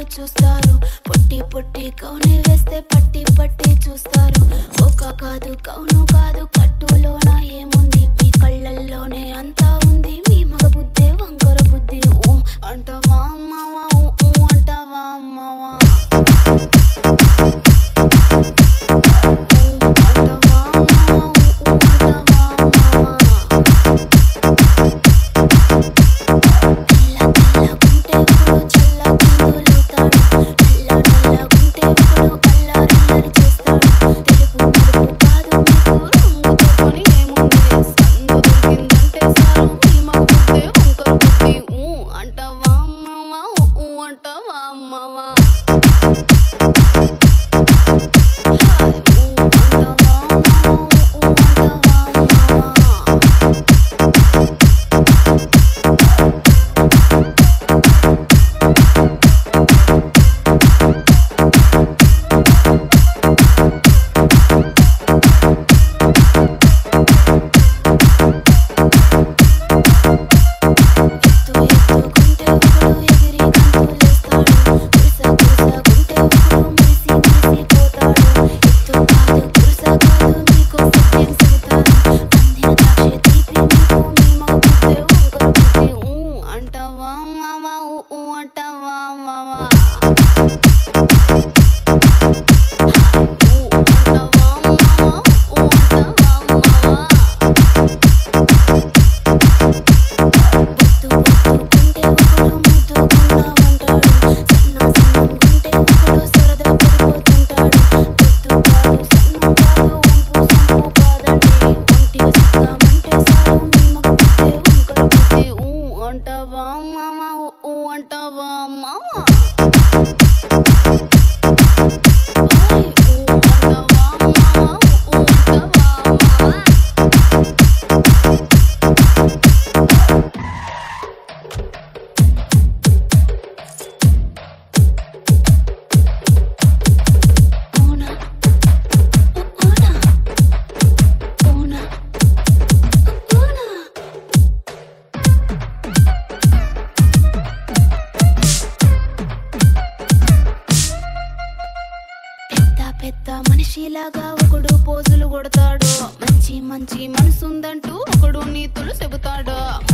చూస్తారు పొట్టి పొట్టి కౌని వేస్తే పట్టి పట్టి చూస్తారు ఒక కాదు కౌను కాదు కట్టులోన ఏముంది మీ కళ్ళల్లోనే అంతా ఉంది మీ మగ బుద్ధి వంకర బుద్ధి ఊ అంటావా అమ్మవా ఊ ఊ అంటావా అమ్మవా అంటావా అమ్మవా ఊ అంటావా అమ్మవా అంటావా మావా ఊ అంటావా మావా అంటావా మామ ఊ అంటావా మామ పెద్ద పెద్ద మనిషిలాగా ఒకడు పోజులు కొడతాడు మంచి మంచి మనసుందంటూ ఒకడు నీతులు చెబుతాడు